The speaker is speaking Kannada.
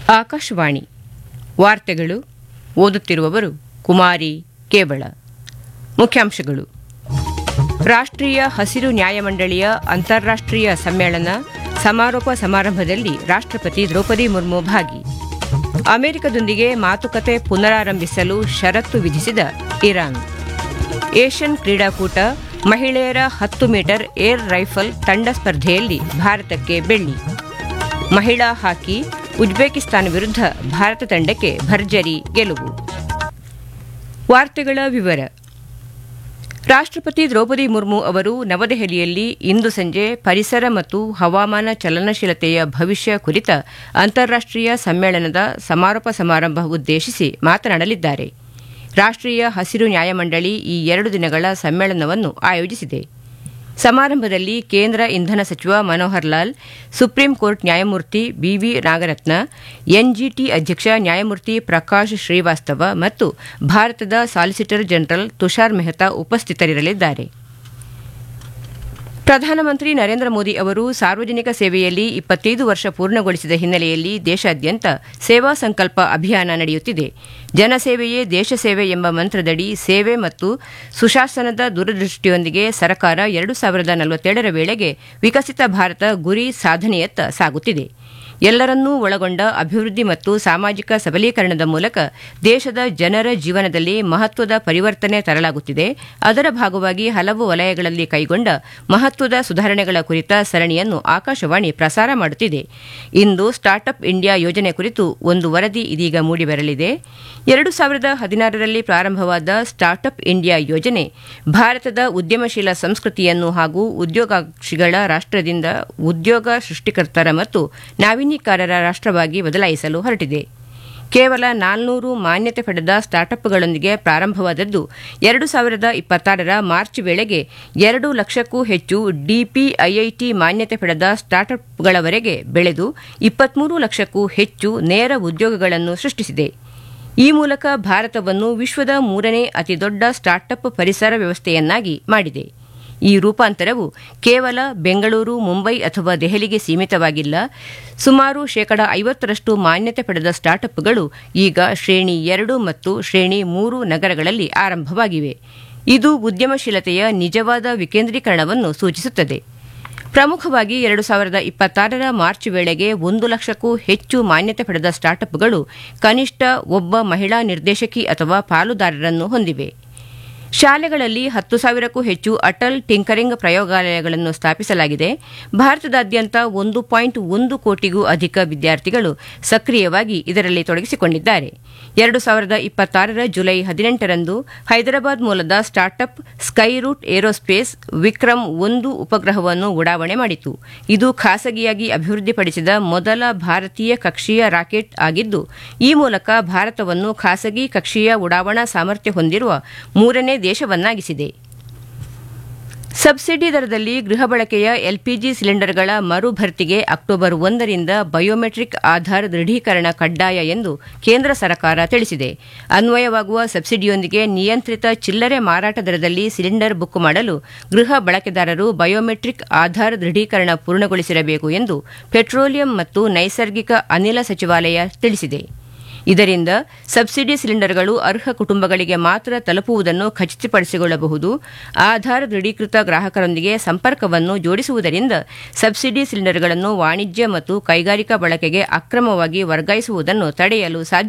ಆಕಾಶವಾಣಿ ವಾರ್ತೆಗಳು ಓದುತ್ತಿರುವವರು ಕುಮಾರಿ ಕೇವಳ ಮುಖ್ಯಾಂಶಗಳು ರಾಷ್ಟ್ರೀಯ ಹಸಿರು ನ್ಯಾಯಮಂಡಳಿಯ ಅಂತಾರಾಷ್ಟ್ರೀಯ ಸಮ್ಮೇಳನ ಸಮಾರೋಪ ಸಮಾರಂಭದಲ್ಲಿ ರಾಷ್ಟ್ರಪತಿ ದ್ರೌಪದಿ ಮುರ್ಮು ಭಾಗಿ ಅಮೆರಿಕದೊಂದಿಗೆ ಮಾತುಕತೆ ಪುನರಾರಂಭಿಸಲು ಷರತ್ತು ವಿಧಿಸಿದ ಇರಾನ್ ಏಷ್ಯನ್ ಕ್ರೀಡಾಕೂಟ ಮಹಿಳೆಯರ ಹತ್ತು ಮೀಟರ್ ಏರ್ ರೈಫಲ್ ತಂಡ ಸ್ಪರ್ಧೆಯಲ್ಲಿ ಭಾರತಕ್ಕೆ ಬೆಳ್ಳಿ ಮಹಿಳಾ ಹಾಕಿ ಉಜ್ಬೇಕಿಸ್ತಾನ ವಿರುದ್ಧ ಭಾರತ ತಂಡಕ್ಕೆ ಭರ್ಜರಿ ಗೆಲುವು ವಾರ್ತೆಗಳ ವಿವರ ರಾಷ್ಟ್ರಪತಿ ದ್ರೌಪದಿ ಮುರ್ಮು ಅವರು ನವದೆಹಲಿಯಲ್ಲಿ ಇಂದು ಸಂಜೆ ಪರಿಸರ ಮತ್ತು ಹವಾಮಾನ ಚಲನಶೀಲತೆಯ ಭವಿಷ್ಯ ಕುರಿತ ಅಂತಾರಾಷ್ಟ್ರೀಯ ಸಮ್ಮೇಳನದ ಸಮಾರೋಪ ಸಮಾರಂಭ ಉದ್ದೇಶಿಸಿ ಮಾತನಾಡಲಿದ್ದಾರೆ ರಾಷ್ಟ್ರೀಯ ಹಸಿರು ನ್ಯಾಯಮಂಡಳಿ ಈ ಎರಡು ದಿನಗಳ ಸಮ್ಮೇಳನವನ್ನು ಆಯೋಜಿಸಿದೆ ಸಮಾರಂಭದಲ್ಲಿ ಕೇಂದ್ರ ಇಂಧನ ಸಚಿವ ಮನೋಹರ್ ಲಾಲ್ ಸುಪ್ರೀಂ ಕೋರ್ಟ್ ನ್ಯಾಯಮೂರ್ತಿ ಬಿವಿ ನಾಗರತ್ನ ಎನ್ಜಿಟಿ ಅಧ್ಯಕ್ಷ ನ್ಯಾಯಮೂರ್ತಿ ಪ್ರಕಾಶ್ ಶ್ರೀವಾಸ್ತವ ಮತ್ತು ಭಾರತದ ಸಾಲಿಸಿಟರ್ ಜನರಲ್ ತುಷಾರ್ ಮೆಹ್ತಾ ಉಪಸ್ಥಿತರಿರಲಿದ್ದಾರೆ ಪ್ರಧಾನಮಂತ್ರಿ ನರೇಂದ್ರ ಮೋದಿ ಅವರು ಸಾರ್ವಜನಿಕ ಸೇವೆಯಲ್ಲಿ ಇಪ್ಪತ್ತೈದು ವರ್ಷ ಪೂರ್ಣಗೊಳಿಸಿದ ಹಿನ್ನೆಲೆಯಲ್ಲಿ ದೇಶಾದ್ಯಂತ ಸೇವಾ ಸಂಕಲ್ಪ ಅಭಿಯಾನ ನಡೆಯುತ್ತಿದೆ ಜನಸೇವೆಯೇ ದೇಶ ಸೇವೆ ಎಂಬ ಮಂತ್ರದಡಿ ಸೇವೆ ಮತ್ತು ಸುಶಾಸನದ ದೂರದೃಷ್ಟಿಯೊಂದಿಗೆ ಸರ್ಕಾರ ಎರಡು ಸಾವಿರದ ನಲವತ್ತೇಳರ ವೇಳೆಗೆ ವಿಕಸಿತ ಭಾರತ ಗುರಿ ಸಾಧನೆಯತ್ತ ಸಾಗುತ್ತಿದೆ ಎಲ್ಲರನ್ನೂ ಒಳಗೊಂಡ ಅಭಿವೃದ್ಧಿ ಮತ್ತು ಸಾಮಾಜಿಕ ಸಬಲೀಕರಣದ ಮೂಲಕ ದೇಶದ ಜನರ ಜೀವನದಲ್ಲಿ ಮಹತ್ವದ ಪರಿವರ್ತನೆ ತರಲಾಗುತ್ತಿದೆ ಅದರ ಭಾಗವಾಗಿ ಹಲವು ವಲಯಗಳಲ್ಲಿ ಕೈಗೊಂಡ ಮಹತ್ವದ ಸುಧಾರಣೆಗಳ ಕುರಿತ ಸರಣಿಯನ್ನು ಆಕಾಶವಾಣಿ ಪ್ರಸಾರ ಮಾಡುತ್ತಿದೆ ಇಂದು ಸ್ಟಾರ್ಟ್ಅಪ್ ಇಂಡಿಯಾ ಯೋಜನೆ ಕುರಿತು ಒಂದು ವರದಿ ಇದೀಗ ಮೂಡಿಬರಲಿದೆ ಎರಡು ಸಾವಿರದ ಹದಿನಾರರಲ್ಲಿ ಪ್ರಾರಂಭವಾದ ಸ್ಟಾರ್ಟ್ಅಪ್ ಇಂಡಿಯಾ ಯೋಜನೆ ಭಾರತದ ಉದ್ಯಮಶೀಲ ಸಂಸ್ಕೃತಿಯನ್ನು ಹಾಗೂ ಉದ್ಯೋಗಾಕ್ಷಿಗಳ ರಾಷ್ಟ್ರದಿಂದ ಉದ್ಯೋಗ ಸೃಷ್ಟಿಕರ್ತರ ಮತ್ತು ನಾವೀನ್ಯಕಾರರ ರಾಷ್ಟ್ರವಾಗಿ ಬದಲಾಯಿಸಲು ಹೊರಟಿದೆ ಕೇವಲ ನಾಲ್ನೂರು ಮಾನ್ಯತೆ ಪಡೆದ ಸ್ಟಾರ್ಟ್ಅಪ್ಗಳೊಂದಿಗೆ ಪ್ರಾರಂಭವಾದದ್ದು ಎರಡು ಸಾವಿರದ ಇಪ್ಪತ್ತಾರರ ಮಾರ್ಚ್ ವೇಳೆಗೆ ಎರಡು ಲಕ್ಷಕ್ಕೂ ಹೆಚ್ಚು ಡಿಪಿಐಐಟಿ ಮಾನ್ಯತೆ ಪಡೆದ ಸ್ಟಾರ್ಟ್ಅಪ್ಗಳವರೆಗೆ ಬೆಳೆದು ಇಪ್ಪತ್ಮೂರು ಲಕ್ಷಕ್ಕೂ ಹೆಚ್ಚು ನೇರ ಉದ್ಯೋಗಗಳನ್ನು ಸೃಷ್ಟಿಸಿದೆ ಈ ಮೂಲಕ ಭಾರತವನ್ನು ವಿಶ್ವದ ಮೂರನೇ ಅತಿದೊಡ್ಡ ಸ್ಟಾರ್ಟ್ಅಪ್ ಪರಿಸರ ವ್ಯವಸ್ಥೆಯನ್ನಾಗಿ ಮಾಡಿದೆ ಈ ರೂಪಾಂತರವು ಕೇವಲ ಬೆಂಗಳೂರು ಮುಂಬೈ ಅಥವಾ ದೆಹಲಿಗೆ ಸೀಮಿತವಾಗಿಲ್ಲ ಸುಮಾರು ಶೇಕಡ ಐವತ್ತರಷ್ಟು ಮಾನ್ಯತೆ ಪಡೆದ ಸ್ಟಾರ್ಟ್ಅಪ್ಗಳು ಈಗ ಶ್ರೇಣಿ ಎರಡು ಮತ್ತು ಶ್ರೇಣಿ ಮೂರು ನಗರಗಳಲ್ಲಿ ಆರಂಭವಾಗಿವೆ ಇದು ಉದ್ಯಮಶೀಲತೆಯ ನಿಜವಾದ ವಿಕೇಂದ್ರೀಕರಣವನ್ನು ಸೂಚಿಸುತ್ತದೆ ಪ್ರಮುಖವಾಗಿ ಎರಡು ಸಾವಿರದ ಇಪ್ಪತ್ತಾರರ ಮಾರ್ಚ್ ವೇಳೆಗೆ ಒಂದು ಲಕ್ಷಕ್ಕೂ ಹೆಚ್ಚು ಮಾನ್ಯತೆ ಪಡೆದ ಸ್ಟಾರ್ಟ್ಅಪ್ಗಳು ಕನಿಷ್ಠ ಒಬ್ಬ ಮಹಿಳಾ ನಿರ್ದೇಶಕಿ ಅಥವಾ ಪಾಲುದಾರರನ್ನು ಹೊಂದಿವೆ ಶಾಲೆಗಳಲ್ಲಿ ಹತ್ತು ಸಾವಿರಕ್ಕೂ ಹೆಚ್ಚು ಅಟಲ್ ಟಿಂಕರಿಂಗ್ ಪ್ರಯೋಗಾಲಯಗಳನ್ನು ಸ್ಥಾಪಿಸಲಾಗಿದೆ ಭಾರತದಾದ್ಯಂತ ಒಂದು ಪಾಯಿಂಟ್ ಒಂದು ಕೋಟಿಗೂ ಅಧಿಕ ವಿದ್ಯಾರ್ಥಿಗಳು ಸಕ್ರಿಯವಾಗಿ ಇದರಲ್ಲಿ ತೊಡಗಿಸಿಕೊಂಡಿದ್ದಾರೆ ಎರಡು ಸಾವಿರದ ಇಪ್ಪತ್ತಾರರ ಜುಲೈ ಹದಿನೆಂಟರಂದು ಹೈದರಾಬಾದ್ ಮೂಲದ ಸ್ಟಾರ್ಟ್ಅಪ್ ಸ್ಕೈರೂಟ್ ಏರೋಸ್ಪೇಸ್ ವಿಕ್ರಮ್ ಒಂದು ಉಪಗ್ರಹವನ್ನು ಉಡಾವಣೆ ಮಾಡಿತು ಇದು ಖಾಸಗಿಯಾಗಿ ಅಭಿವೃದ್ಧಿಪಡಿಸಿದ ಮೊದಲ ಭಾರತೀಯ ಕಕ್ಷೀಯ ರಾಕೆಟ್ ಆಗಿದ್ದು ಈ ಮೂಲಕ ಭಾರತವನ್ನು ಖಾಸಗಿ ಕಕ್ಷೀಯ ಉಡಾವಣಾ ಸಾಮರ್ಥ್ಯ ಹೊಂದಿರುವ ಮೂರನೇ ದೇಶವನ್ನಾಗಿಸಿದೆ ಸಬ್ಸಿಡಿ ದರದಲ್ಲಿ ಗೃಹ ಬಳಕೆಯ ಎಲ್ಪಿಜಿ ಸಿಲಿಂಡರ್ಗಳ ಮರು ಭರ್ತಿಗೆ ಅಕ್ಟೋಬರ್ ಒಂದರಿಂದ ಬಯೋಮೆಟ್ರಿಕ್ ಆಧಾರ್ ದೃಢೀಕರಣ ಕಡ್ಡಾಯ ಎಂದು ಕೇಂದ್ರ ಸರ್ಕಾರ ತಿಳಿಸಿದೆ ಅನ್ವಯವಾಗುವ ಸಬ್ಸಿಡಿಯೊಂದಿಗೆ ನಿಯಂತ್ರಿತ ಚಿಲ್ಲರೆ ಮಾರಾಟ ದರದಲ್ಲಿ ಸಿಲಿಂಡರ್ ಬುಕ್ ಮಾಡಲು ಗೃಹ ಬಳಕೆದಾರರು ಬಯೋಮೆಟ್ರಿಕ್ ಆಧಾರ್ ದೃಢೀಕರಣ ಪೂರ್ಣಗೊಳಿಸಿರಬೇಕು ಎಂದು ಪೆಟ್ರೋಲಿಯಂ ಮತ್ತು ನೈಸರ್ಗಿಕ ಅನಿಲ ಸಚಿವಾಲಯ ತಿಳಿಸಿದೆ ಇದರಿಂದ ಸಬ್ಸಿಡಿ ಸಿಲಿಂಡರ್ಗಳು ಅರ್ಹ ಕುಟುಂಬಗಳಿಗೆ ಮಾತ್ರ ತಲುಪುವುದನ್ನು ಖಚಿತಪಡಿಸಿಕೊಳ್ಳಬಹುದು ಆಧಾರ್ ದೃಢೀಕೃತ ಗ್ರಾಹಕರೊಂದಿಗೆ ಸಂಪರ್ಕವನ್ನು ಜೋಡಿಸುವುದರಿಂದ ಸಬ್ಸಿಡಿ ಸಿಲಿಂಡರ್ಗಳನ್ನು ವಾಣಿಜ್ಯ ಮತ್ತು ಕೈಗಾರಿಕಾ ಬಳಕೆಗೆ ಅಕ್ರಮವಾಗಿ ವರ್ಗಾಯಿಸುವುದನ್ನು ತಡೆಯಲು ಸಾಧ್ಯ